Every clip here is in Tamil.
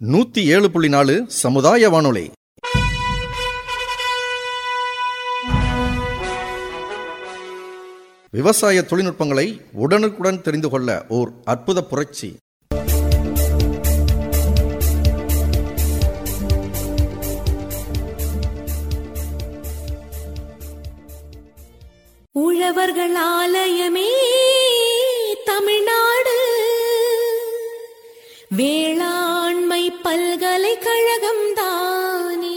நூத்தி ஏழு புள்ளி நாலு சமுதாய வானொலி விவசாய தொழில்நுட்பங்களை உடனுக்குடன் தெரிந்து கொள்ள ஓர் அற்புத புரட்சி உழவர்கள் ஆலயமே தமிழ்நாடு வேளாண்மை பல்கலைக்கழகம் தானே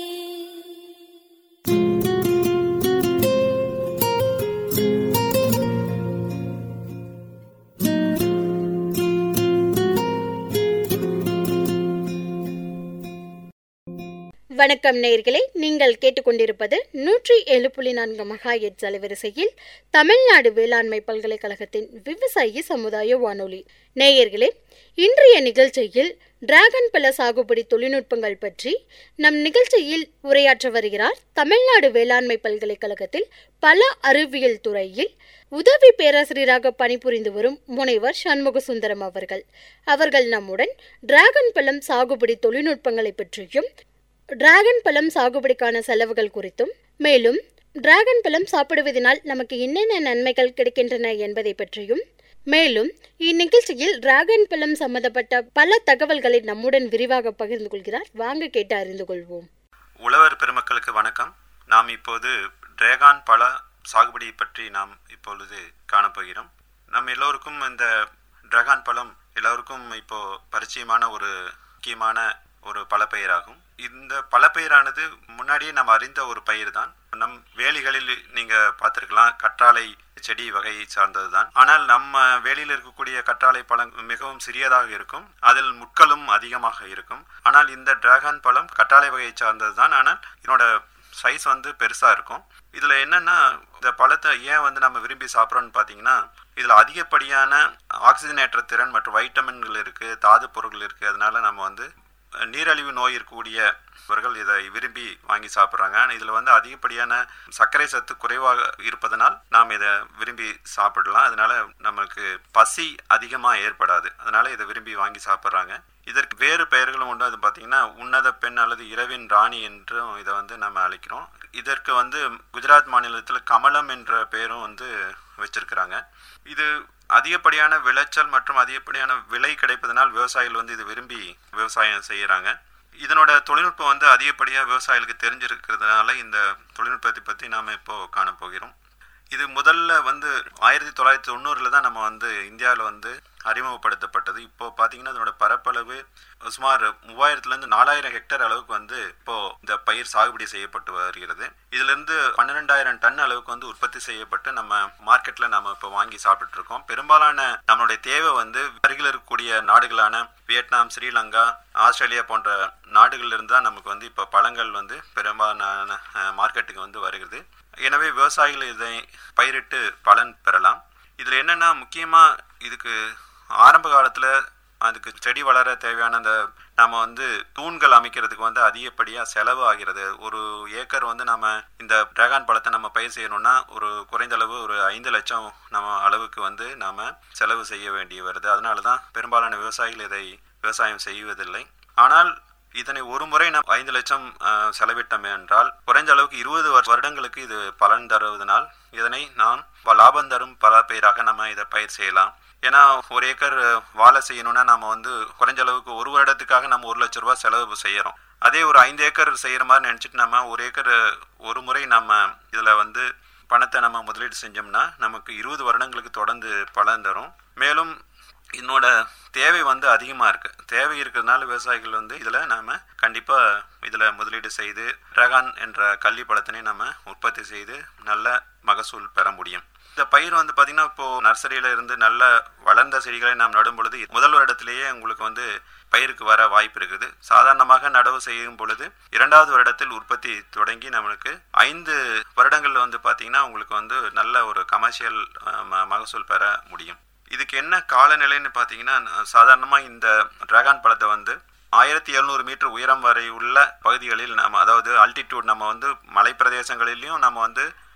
வணக்கம் நேயர்களே நீங்கள் கேட்டுக்கொண்டிருப்பது நூற்றி ஏழு புள்ளி நான்கு மகா எட்ஸ் அலைவரிசையில் தமிழ்நாடு வேளாண்மை பல்கலைக்கழகத்தின் விவசாயி சமுதாய வானொலி நேயர்களே இன்றைய நிகழ்ச்சியில் டிராகன் பழ சாகுபடி தொழில்நுட்பங்கள் பற்றி நம் நிகழ்ச்சியில் உரையாற்ற வருகிறார் தமிழ்நாடு வேளாண்மை பல்கலைக்கழகத்தில் பல அறிவியல் துறையில் உதவி பேராசிரியராக பணிபுரிந்து வரும் முனைவர் சண்முக சுந்தரம் அவர்கள் அவர்கள் நம்முடன் டிராகன் பழம் சாகுபடி தொழில்நுட்பங்களை பற்றியும் டிராகன் பழம் சாகுபடிக்கான செலவுகள் குறித்தும் மேலும் டிராகன் பழம் சாப்பிடுவதனால் நமக்கு என்னென்ன நன்மைகள் கிடைக்கின்றன என்பதை பற்றியும் மேலும் இந்நிகழ்ச்சியில் டிராகன் பழம் சம்பந்தப்பட்ட பல தகவல்களை நம்முடன் விரிவாக பகிர்ந்து கொள்கிறார் வாங்க கேட்டு அறிந்து கொள்வோம் உழவர் பெருமக்களுக்கு வணக்கம் நாம் இப்போது டிராகான் பழ சாகுபடி பற்றி நாம் இப்பொழுது காணப்போகிறோம் நம் எல்லோருக்கும் இந்த டிராகான் பழம் எல்லோருக்கும் இப்போ பரிச்சயமான ஒரு முக்கியமான ஒரு பலப்பயிராகும் இந்த பலப்பயிரானது முன்னாடியே நாம் அறிந்த ஒரு பயிர் தான் நம் வேலிகளில் நீங்க பார்த்திருக்கலாம் கற்றாழை செடி வகையை சார்ந்தது தான் ஆனால் நம்ம வேலியில் இருக்கக்கூடிய கற்றாழை பழம் மிகவும் சிறியதாக இருக்கும் அதில் முட்களும் அதிகமாக இருக்கும் ஆனால் இந்த டிராகன் பழம் கற்றாழை வகையை சார்ந்தது தான் ஆனால் இதனோட சைஸ் வந்து பெருசாக இருக்கும் இதில் என்னென்னா இந்த பழத்தை ஏன் வந்து நம்ம விரும்பி சாப்பிட்றோன்னு பார்த்தீங்கன்னா இதில் அதிகப்படியான ஆக்சிஜனேற்ற திறன் மற்றும் வைட்டமின்கள் இருக்குது தாது பொருட்கள் இருக்குது அதனால நம்ம வந்து நீரழிவு நோய் இருக்கக்கூடியவர்கள் இதை விரும்பி வாங்கி சாப்பிட்றாங்க ஆனால் இதில் வந்து அதிகப்படியான சர்க்கரை சத்து குறைவாக இருப்பதனால் நாம் இதை விரும்பி சாப்பிடலாம் அதனால நமக்கு பசி அதிகமாக ஏற்படாது அதனால இதை விரும்பி வாங்கி சாப்பிட்றாங்க இதற்கு வேறு பெயர்களும் உண்டு அது பார்த்தீங்கன்னா உன்னத பெண் அல்லது இரவின் ராணி என்றும் இதை வந்து நம்ம அழைக்கிறோம் இதற்கு வந்து குஜராத் மாநிலத்தில் கமலம் என்ற பெயரும் வந்து வச்சிருக்கிறாங்க இது அதிகப்படியான விளைச்சல் மற்றும் அதிகப்படியான விலை கிடைப்பதனால் விவசாயிகள் வந்து இது விரும்பி விவசாயம் செய்கிறாங்க இதனோட தொழில்நுட்பம் வந்து அதிகப்படியாக விவசாயிகளுக்கு தெரிஞ்சிருக்கிறதுனால இந்த தொழில்நுட்பத்தை பற்றி நாம் இப்போ காணப்போகிறோம் இது முதல்ல வந்து ஆயிரத்தி தொள்ளாயிரத்தி தொண்ணூறில் தான் நம்ம வந்து இந்தியாவில் வந்து அறிமுகப்படுத்தப்பட்டது இப்போ பார்த்தீங்கன்னா அதனோட பரப்பளவு சுமார் மூவாயிரத்துலேருந்து நாலாயிரம் ஹெக்டேர் அளவுக்கு வந்து இப்போ இந்த பயிர் சாகுபடி செய்யப்பட்டு வருகிறது இதிலிருந்து பன்னிரெண்டாயிரம் டன் அளவுக்கு வந்து உற்பத்தி செய்யப்பட்டு நம்ம மார்க்கெட்ல நம்ம இப்போ வாங்கி சாப்பிட்டு இருக்கோம் பெரும்பாலான நம்மளுடைய தேவை வந்து அருகில் இருக்கக்கூடிய நாடுகளான வியட்நாம் ஸ்ரீலங்கா ஆஸ்திரேலியா போன்ற நாடுகள்ல இருந்து தான் நமக்கு வந்து இப்போ பழங்கள் வந்து பெரும்பாலான மார்க்கெட்டுக்கு வந்து வருகிறது எனவே விவசாயிகள் இதை பயிரிட்டு பலன் பெறலாம் இதில் என்னென்னா முக்கியமாக இதுக்கு ஆரம்ப காலத்தில் அதுக்கு செடி வளர தேவையான அந்த நம்ம வந்து தூண்கள் அமைக்கிறதுக்கு வந்து அதிகப்படியாக செலவு ஆகிறது ஒரு ஏக்கர் வந்து நம்ம இந்த டிராகன் பழத்தை நம்ம பயிர் செய்யணும்னா ஒரு குறைந்த அளவு ஒரு ஐந்து லட்சம் நம்ம அளவுக்கு வந்து நாம் செலவு செய்ய வேண்டி வருது அதனால தான் பெரும்பாலான விவசாயிகள் இதை விவசாயம் செய்வதில்லை ஆனால் இதனை ஒரு முறை நாம் ஐந்து லட்சம் செலவிட்டோம் என்றால் குறைஞ்ச அளவுக்கு இருபது வருடங்களுக்கு இது பலன் தருவதனால் இதனை நாம் லாபம் தரும் பல பயிராக நம்ம இதை பயிர் செய்யலாம் ஏன்னா ஒரு ஏக்கர் வாழை செய்யணும்னா நம்ம வந்து குறைஞ்ச அளவுக்கு ஒரு வருடத்துக்காக நம்ம ஒரு லட்ச ரூபா செலவு செய்யறோம் அதே ஒரு ஐந்து ஏக்கர் செய்யற மாதிரி நினைச்சிட்டு நம்ம ஒரு ஏக்கர் ஒரு முறை நம்ம இதுல வந்து பணத்தை நம்ம முதலீடு செஞ்சோம்னா நமக்கு இருபது வருடங்களுக்கு தொடர்ந்து பலன் தரும் மேலும் இதனோட தேவை வந்து அதிகமாக இருக்குது தேவை இருக்கிறதுனால விவசாயிகள் வந்து இதில் நாம் கண்டிப்பாக இதில் முதலீடு செய்து ரகான் என்ற கல்வி பழத்தினை நம்ம உற்பத்தி செய்து நல்ல மகசூல் பெற முடியும் இந்த பயிர் வந்து பார்த்திங்கன்னா இப்போது நர்சரியில் இருந்து நல்ல வளர்ந்த செடிகளை நாம் நடும் பொழுது முதல் வருடத்திலேயே உங்களுக்கு வந்து பயிருக்கு வர வாய்ப்பு இருக்குது சாதாரணமாக நடவு செய்யும் பொழுது இரண்டாவது வருடத்தில் உற்பத்தி தொடங்கி நம்மளுக்கு ஐந்து வருடங்களில் வந்து பார்த்திங்கன்னா உங்களுக்கு வந்து நல்ல ஒரு கமர்ஷியல் மகசூல் பெற முடியும் இதுக்கு என்ன காலநிலைன்னு பார்த்தீங்கன்னா சாதாரணமாக இந்த டிராகன் பழத்தை வந்து ஆயிரத்தி எழுநூறு மீட்டர் உயரம் வரை உள்ள பகுதிகளில் நம்ம அதாவது அல்டிடியூட் நம்ம வந்து மலை பிரதேசங்களிலையும் நம்ம வந்து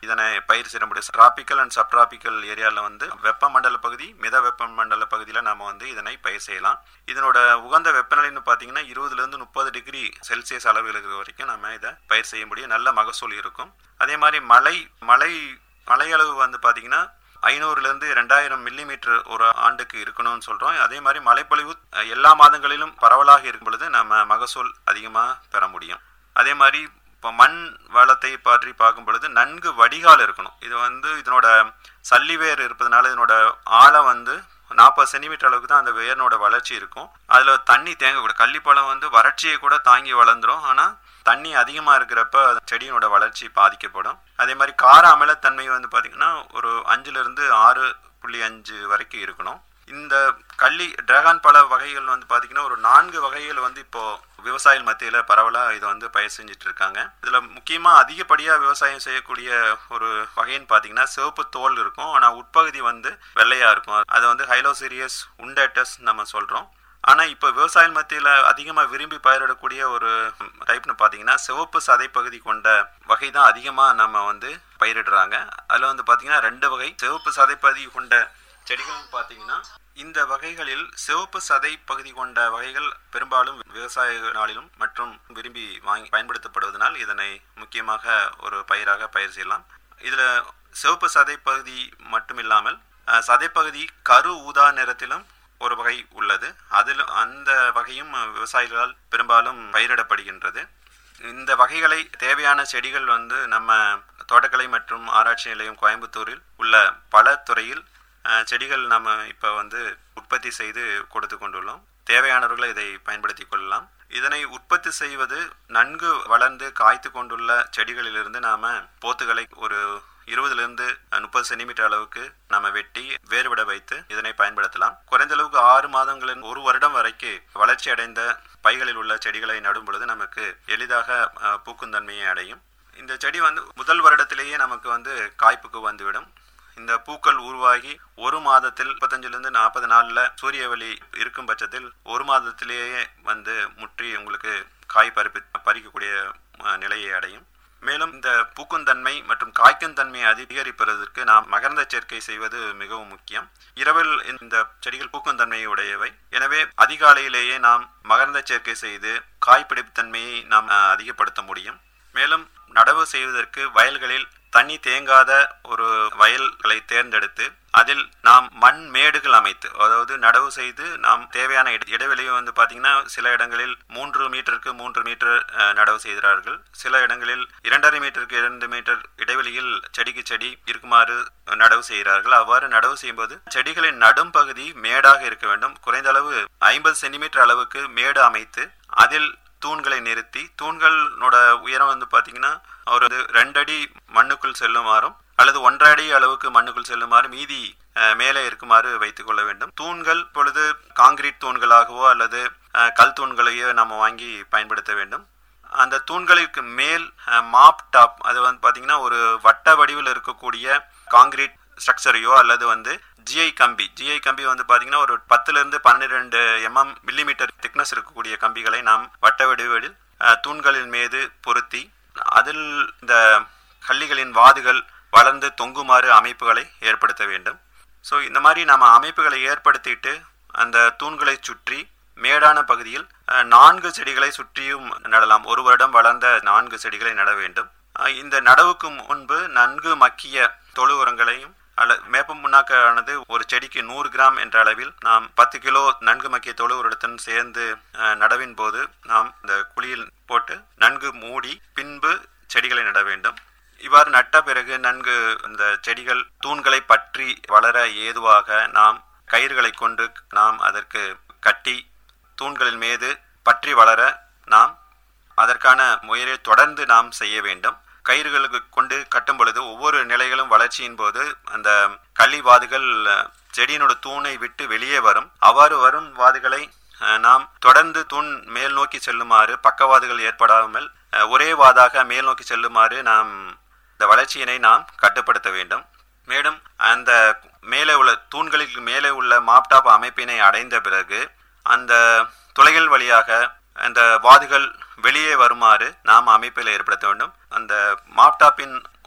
இதனை பயிர் செய்ய முடியும் டிராபிக்கல் அண்ட் சப்டிராபிக்கல் ஏரியாவில் வந்து வெப்பமண்டல பகுதி மித வெப்பமண்டல பகுதியில் நம்ம வந்து இதனை பயிர் செய்யலாம் இதனோட உகந்த வெப்பநிலைன்னு பார்த்தீங்கன்னா இருபதுலேருந்து முப்பது டிகிரி செல்சியஸ் அளவுகளுக்கு வரைக்கும் நம்ம இதை பயிர் செய்ய முடியும் நல்ல மகசூல் இருக்கும் அதே மாதிரி மழை மழை மழையளவு வந்து பார்த்தீங்கன்னா ஐநூறுலேருந்து ரெண்டாயிரம் மில்லிமீட்டர் ஒரு ஆண்டுக்கு இருக்கணும்னு சொல்கிறோம் அதே மாதிரி மழைப்பொழிவு அஹ், எல்லா மாதங்களிலும் பரவலாக இருக்கும் பொழுது நம்ம மகசூல் அதிகமாக பெற முடியும் அதே மாதிரி இப்போ மண் வளத்தை பற்றி பார்க்கும் பொழுது நன்கு வடிகால் இருக்கணும் இது வந்து இதனோட சல்லி வேர் இருப்பதனால இதனோட ஆழம் வந்து நாற்பது சென்டிமீட்டர் அளவுக்கு தான் அந்த வேரினோட வளர்ச்சி இருக்கும் அதில் தண்ணி தேங்கக்கூடாது கள்ளிப்பழம் வந்து வறட்சியை கூட தாங்கி வளர்ந்துரும் ஆனால் தண்ணி அதிகமாக இருக்கிறப்ப அது செடியினோட வளர்ச்சி பாதிக்கப்படும் அதே மாதிரி கார அமிலத்தன்மை வந்து பார்த்திங்கன்னா ஒரு அஞ்சுலேருந்து ஆறு புள்ளி அஞ்சு வரைக்கும் இருக்கணும் இந்த கள்ளி டிராகன் பழ வகைகள் வந்து பார்த்திங்கன்னா ஒரு நான்கு வகைகள் வந்து இப்போ விவசாயிகள் மத்தியில் பரவலாக இதை வந்து பயிர் செஞ்சுட்டு இருக்காங்க இதில் முக்கியமாக அதிகப்படியாக விவசாயம் செய்யக்கூடிய ஒரு வகைன்னு பார்த்தீங்கன்னா சிவப்பு தோல் இருக்கும் ஆனால் உட்பகுதி வந்து வெள்ளையாக இருக்கும் அதை வந்து ஹைலோசீரியஸ் உண்டேட்டஸ் நம்ம சொல்கிறோம் ஆனால் இப்போ விவசாய மத்தியில் அதிகமாக விரும்பி பயிரிடக்கூடிய ஒரு டைப்னு பார்த்தீங்கன்னா சிவப்பு சதைப்பகுதி கொண்ட வகை தான் அதிகமாக நம்ம வந்து பயிரிடுறாங்க அதில் வந்து பார்த்தீங்கன்னா ரெண்டு வகை சிவப்பு சதைப்பகுதி கொண்ட செடிகள்னு பார்த்தீங்கன்னா இந்த வகைகளில் சிவப்பு சதை பகுதி கொண்ட வகைகள் பெரும்பாலும் விவசாய நாளிலும் மற்றும் விரும்பி வாங்கி பயன்படுத்தப்படுவதனால் இதனை முக்கியமாக ஒரு பயிராக பயிர் செய்யலாம் இதில் சிவப்பு சதை பகுதி மட்டும் இல்லாமல் அஹ், சதைப்பகுதி கரு ஊதா நிறத்திலும் ஒரு வகை உள்ளது அதில் அந்த வகையும் விவசாயிகளால் பெரும்பாலும் பயிரிடப்படுகின்றது இந்த வகைகளை தேவையான செடிகள் வந்து நம்ம தோட்டக்கலை மற்றும் ஆராய்ச்சி நிலையம் கோயம்புத்தூரில் உள்ள பல துறையில் அஹ், செடிகள் நம்ம இப்போ வந்து உற்பத்தி செய்து கொடுத்து கொண்டுள்ளோம் தேவையானவர்கள் இதை பயன்படுத்தி கொள்ளலாம் இதனை உற்பத்தி செய்வது நன்கு வளர்ந்து காய்த்து கொண்டுள்ள செடிகளிலிருந்து நாம போத்துகளை ஒரு இருபதுலேருந்து முப்பது சென்டிமீட்டர் அளவுக்கு நம்ம வெட்டி வேறுவிட வைத்து இதனை பயன்படுத்தலாம் குறைந்த அளவுக்கு ஆறு மாதங்களின் ஒரு வருடம் வரைக்கு வளர்ச்சி அடைந்த பைகளில் உள்ள செடிகளை நடும் பொழுது நமக்கு எளிதாக அஹ், பூக்கும் தன்மையை அடையும் இந்த செடி வந்து முதல் வருடத்திலேயே நமக்கு வந்து காய்ப்புக்கு வந்துவிடும் இந்த பூக்கள் உருவாகி ஒரு மாதத்தில் முப்பத்தஞ்சிலிருந்து நாற்பது நாளில் சூரிய ஒளி இருக்கும் பட்சத்தில் ஒரு மாதத்திலேயே வந்து முற்றி உங்களுக்கு காய் பறிப்பு பறிக்கக்கூடிய அஹ், நிலையை அடையும் மேலும் இந்த பூக்கும் தன்மை மற்றும் காய்க்கும் தன்மையை அதிகரிப்பதற்கு நாம் மகரந்த சேர்க்கை செய்வது மிகவும் முக்கியம் இரவில் இந்த செடிகள் பூக்கும் தன்மையை உடையவை எனவே அதிகாலையிலேயே நாம் மகரந்த சேர்க்கை செய்து காய் தன்மையை நாம் அஹ், அதிகப்படுத்த முடியும் மேலும் நடவு செய்வதற்கு வயல்களில் தண்ணி தேங்காத ஒரு வயல்களை தேர்ந்தெடுத்து அதில் நாம் மண் மேடுகள் அமைத்து அதாவது நடவு செய்து நாம் தேவையான இட- இடைவெளியை வந்து பார்த்தீங்கன்னா சில இடங்களில் மூன்று மீட்டருக்கு மூன்று மீட்டர் அஹ், நடவு செய்கிறார்கள் சில இடங்களில் இரண்டரை மீட்டருக்கு இரண்டு மீட்டர் இடைவெளியில் செடிக்கு செடி இருக்குமாறு நடவு செய்கிறார்கள் அவ்வாறு நடவு செய்யும்போது செடிகளின் நடும் பகுதி மேடாக இருக்க வேண்டும் குறைந்த அளவு ஐம்பது சென்டிமீட்டர் அளவுக்கு மேடு அமைத்து அதில் தூண்களை நிறுத்தி தூண்களோட உயரம் வந்து பார்த்தீங்கன்னா ஒரு ரெண்டு அடி மண்ணுக்குள் செல்லுமாறும் அல்லது ஒன்றரை அடி அளவுக்கு மண்ணுக்குள் செல்லுமாறு மீதி அஹ், மேலே இருக்குமாறு வைத்துக் கொள்ள வேண்டும் தூண்கள் இப்பொழுது காங்கிரீட் தூண்களாகவோ அல்லது அஹ், கல் தூண்களையோ நம்ம வாங்கி பயன்படுத்த வேண்டும் அந்த தூண்களுக்கு மேல் மாப் டாப் அது வந்து பார்த்தீங்கன்னா ஒரு வட்ட வடிவில் இருக்கக்கூடிய காங்கிரீட் ஸ்ட்ரக்சரையோ அல்லது வந்து ஜிஐ கம்பி ஜிஐ கம்பி வந்து பார்த்தீங்கன்னா ஒரு பத்துலேருந்து பன்னிரெண்டு எம்எம் மில்லிமீட்டர் திக்னஸ் இருக்கக்கூடிய கம்பிகளை நாம் வட்ட வடிவில் அஹ், தூண்களின் மீது பொருத்தி அதில் இந்த கள்ளிகளின் வாதுகள் வளர்ந்து தொங்குமாறு அமைப்புகளை ஏற்படுத்த வேண்டும் ஸோ இந்த மாதிரி நம்ம அமைப்புகளை ஏற்படுத்திட்டு அந்த தூண்களை சுற்றி மேடான பகுதியில் அஹ், நான்கு செடிகளை சுற்றியும் நடலாம் ஒரு வருடம் வளர்ந்த நான்கு செடிகளை நட வேண்டும் அஹ், இந்த நடவுக்கு முன்பு நன்கு மக்கிய தொழு உரங்களையும் அல்ல மேப்பம் புண்ணாக்கானது ஒரு செடிக்கு நூறு கிராம் என்ற அளவில் நாம் பத்து கிலோ நன்கு மக்கிய தொழு உரத்துடன் சேர்ந்து அஹ், நடவின் போது நாம் இந்த குழியில் போட்டு நன்கு மூடி பின்பு செடிகளை நட வேண்டும் இவ்வாறு நட்ட பிறகு நன்கு இந்த செடிகள் தூண்களை பற்றி வளர ஏதுவாக நாம் கயிறுகளை கொண்டு நாம் அதற்கு கட்டி தூண்களின் மீது பற்றி வளர நாம் அதற்கான முயலை தொடர்ந்து நாம் செய்ய வேண்டும் கயிறுகளுக்கு கொண்டு கட்டும் பொழுது ஒவ்வொரு நிலைகளும் வளர்ச்சியின் போது அந்த களி வாதுகள் அஹ், செடியினோட தூணை விட்டு வெளியே வரும் அவ்வாறு வரும் வாதுகளை அஹ், நாம் தொடர்ந்து தூண் மேல் நோக்கி செல்லுமாறு பக்கவாதுகள் ஏற்படாமல் அஹ், ஒரே வாதாக மேல் நோக்கி செல்லுமாறு நாம் இந்த வளர்ச்சியினை நாம் கட்டுப்படுத்த வேண்டும் மேலும் அந்த மேலே உள்ள தூண்களுக்கு மேலே உள்ள மாப்டாப் அமைப்பினை அடைந்த பிறகு அந்த துளைகள் வழியாக அந்த வாதுகள் வெளியே வருமாறு நாம் அமைப்பில் ஏற்படுத்த வேண்டும் அந்த மாப்டாப்பின்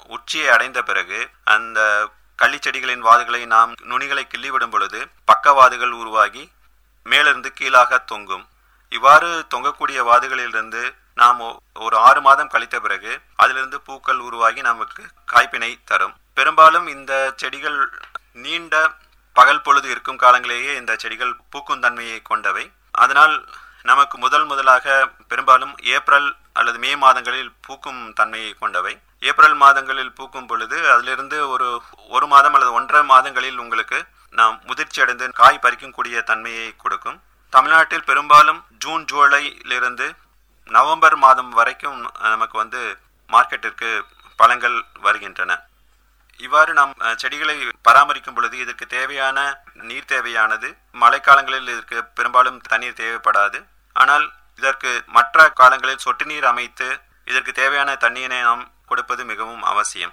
உச்சியை அடைந்த பிறகு அந்த கள்ளிச்செடிகளின் வாதுகளை நாம் நுனிகளை கிள்ளிவிடும் பொழுது பக்கவாதுகள் உருவாகி மேலிருந்து கீழாக தொங்கும் இவ்வாறு தொங்கக்கூடிய வாதுகளிலிருந்து நாம் ஒ- ஒரு ஆறு மாதம் கழித்த பிறகு அதிலிருந்து பூக்கள் உருவாகி நமக்கு காய்ப்பினை தரும் பெரும்பாலும் இந்த செடிகள் நீண்ட பகல் பொழுது இருக்கும் காலங்களிலேயே இந்த செடிகள் பூக்கும் தன்மையை கொண்டவை அதனால் நமக்கு முதல் முதலாக பெரும்பாலும் ஏப்ரல் அல்லது மே மாதங்களில் பூக்கும் தன்மையை கொண்டவை ஏப்ரல் மாதங்களில் பூக்கும் பொழுது அதிலிருந்து ஒரு ஒரு மாதம் அல்லது ஒன்றரை மாதங்களில் உங்களுக்கு நாம் முதிர்ச்சி அடைந்து காய் பறிக்கக்கூடிய தன்மையை கொடுக்கும் தமிழ்நாட்டில் பெரும்பாலும் ஜூன் ஜூலையிலிருந்து நவம்பர் மாதம் வரைக்கும் நமக்கு வந்து மார்க்கெட்டிற்கு பழங்கள் வருகின்றன இவ்வாறு நாம் அஹ், செடிகளை பராமரிக்கும் பொழுது இதற்கு தேவையான நீர் தேவையானது மழைக்காலங்களில் இதற்கு பெரும்பாலும் தண்ணீர் தேவைப்படாது ஆனால் இதற்கு மற்ற காலங்களில் சொட்டு நீர் அமைத்து இதற்கு தேவையான தண்ணீரை நாம் கொடுப்பது மிகவும் அவசியம்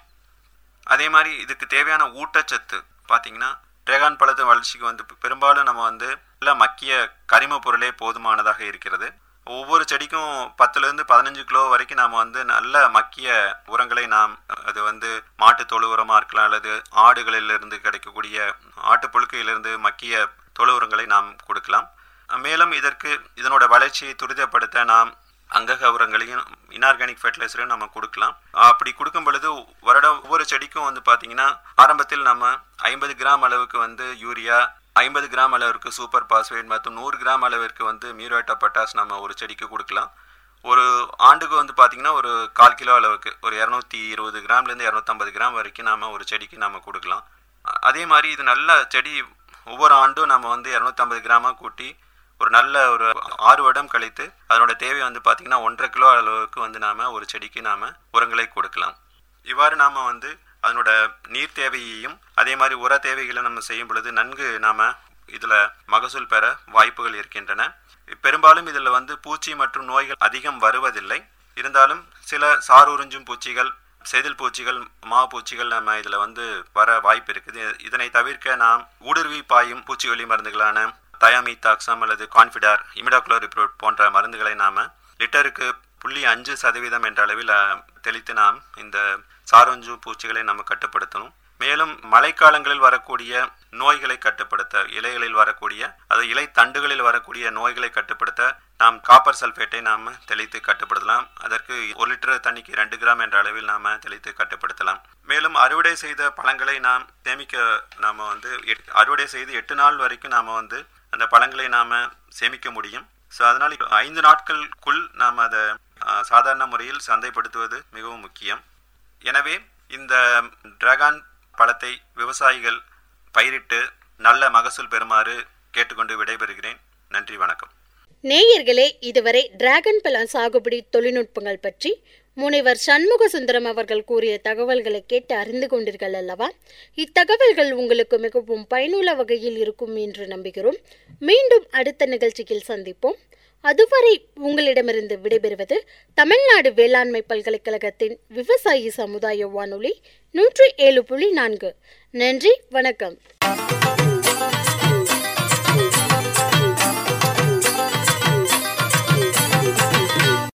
அதே மாதிரி இதுக்கு தேவையான ஊட்டச்சத்து பார்த்தீங்கன்னா டிராகன் பழத்து வளர்ச்சிக்கு வந்து பெரும்பாலும் நம்ம வந்து நல்ல மக்கிய கரிம பொருளே போதுமானதாக இருக்கிறது ஒவ்வொரு செடிக்கும் பத்துலேருந்து பதினஞ்சு கிலோ வரைக்கும் நாம் வந்து நல்ல மக்கிய உரங்களை நாம் அது வந்து மாட்டு தொழு உரமாக இருக்கலாம் அல்லது ஆடுகளிலிருந்து கிடைக்கக்கூடிய ஆட்டு புழுக்கையிலிருந்து மக்கிய தொழு உரங்களை நாம் கொடுக்கலாம் மேலும் இதற்கு இதனோட வளர்ச்சியை துரிதப்படுத்த நாம் அங்கக உரங்களையும் இன்ஆர்கானிக் ஃபெர்டிலைசரையும் நம்ம கொடுக்கலாம் அப்படி கொடுக்கும் பொழுது வருடம் ஒவ்வொரு செடிக்கும் வந்து பார்த்தீங்கன்னா ஆரம்பத்தில் நம்ம ஐம்பது கிராம் அளவுக்கு வந்து யூரியா ஐம்பது கிராம் அளவிற்கு சூப்பர் பாஸ்பேட் மற்றும் நூறு கிராம் அளவிற்கு வந்து மியூரேட்டா பொட்டாஸ் நம்ம ஒரு செடிக்கு கொடுக்கலாம் ஒரு ஆண்டுக்கு வந்து பார்த்தீங்கன்னா ஒரு கால் கிலோ அளவுக்கு ஒரு இரநூத்தி இருபது கிராம்லேருந்து இரநூத்தம்பது கிராம் வரைக்கும் நாம ஒரு செடிக்கு நம்ம கொடுக்கலாம் அ- அதே மாதிரி இது நல்ல செடி ஒவ்வொரு ஆண்டும் நம்ம வந்து இரநூத்தம்பது கிராமாக கூட்டி ஒரு நல்ல ஒரு ஆறு வருடம் கழித்து அதனோட தேவை வந்து பார்த்தீங்கன்னா ஒன்றரை கிலோ அளவுக்கு வந்து நாம ஒரு செடிக்கு நாம உரங்களை கொடுக்கலாம் இவ்வாறு நாம வந்து அதனோட நீர் தேவையையும் அதே மாதிரி உர தேவைகளை நம்ம செய்யும் பொழுது நன்கு நாம இதுல மகசூல் பெற வாய்ப்புகள் இருக்கின்றன பெரும்பாலும் இதுல வந்து பூச்சி மற்றும் நோய்கள் அதிகம் வருவதில்லை இருந்தாலும் சில சார் உறிஞ்சும் பூச்சிகள் செதில் பூச்சிகள் மா பூச்சிகள் நம்ம இதுல வந்து வர வாய்ப்பு இருக்குது இதனை தவிர்க்க நாம் ஊடுருவி பாயும் பூச்சிக்கொல்லி மருந்துகளான தயாமித்தாக்சம் அல்லது கான்ஃபிடார் இமிடாக்ளோரிப்ரோட் போன்ற மருந்துகளை நாம லிட்டருக்கு புள்ளி அஞ்சு சதவீதம் என்ற அளவில் அஹ், தெளித்து நாம் இந்த சாரொஞ்சு பூச்சிகளை நம்ம கட்டுப்படுத்தணும் மேலும் மழைக்காலங்களில் வரக்கூடிய நோய்களை கட்டுப்படுத்த இலைகளில் வரக்கூடிய அது இலை தண்டுகளில் வரக்கூடிய நோய்களை கட்டுப்படுத்த நாம் காப்பர் சல்பேட்டை நாம் தெளித்து கட்டுப்படுத்தலாம் அதற்கு ஒரு லிட்டர் தண்ணிக்கு ரெண்டு கிராம் என்ற அளவில் நாம் தெளித்து கட்டுப்படுத்தலாம் மேலும் அறுவடை செய்த பழங்களை நாம் சேமிக்க நாம் வந்து எட்- அறுவடை செய்து எட்டு நாள் வரைக்கும் நாம் வந்து அந்த பழங்களை நாம் சேமிக்க முடியும் ஸோ அதனால் இப்ப ஐந்து நாட்களுக்குள் நாம் அதை அஹ், சாதாரண முறையில் சந்தைப்படுத்துவது மிகவும் முக்கியம் எனவே இந்த டிராகன் பழத்தை விவசாயிகள் பயிரிட்டு நல்ல மகசூல் பெறுமாறு கேட்டுக்கொண்டு விடைபெறுகிறேன் நன்றி வணக்கம் நேயர்களே இதுவரை டிராகன் பழம் சாகுபடி தொழில்நுட்பங்கள் பற்றி முனைவர் சண்முக சுந்தரம் அவர்கள் கூறிய தகவல்களை கேட்டு அறிந்து கொண்டீர்கள் அல்லவா இத்தகவல்கள் உங்களுக்கு மிகவும் பயனுள்ள வகையில் இருக்கும் என்று நம்புகிறோம் மீண்டும் அடுத்த நிகழ்ச்சியில் சந்திப்போம் அதுவரை உங்களிடமிருந்து விடைபெறுவது தமிழ்நாடு வேளாண்மை பல்கலைக்கழகத்தின் விவசாயி சமுதாய வானொலி நூற்றி ஏழு புள்ளி நான்கு நன்றி வணக்கம்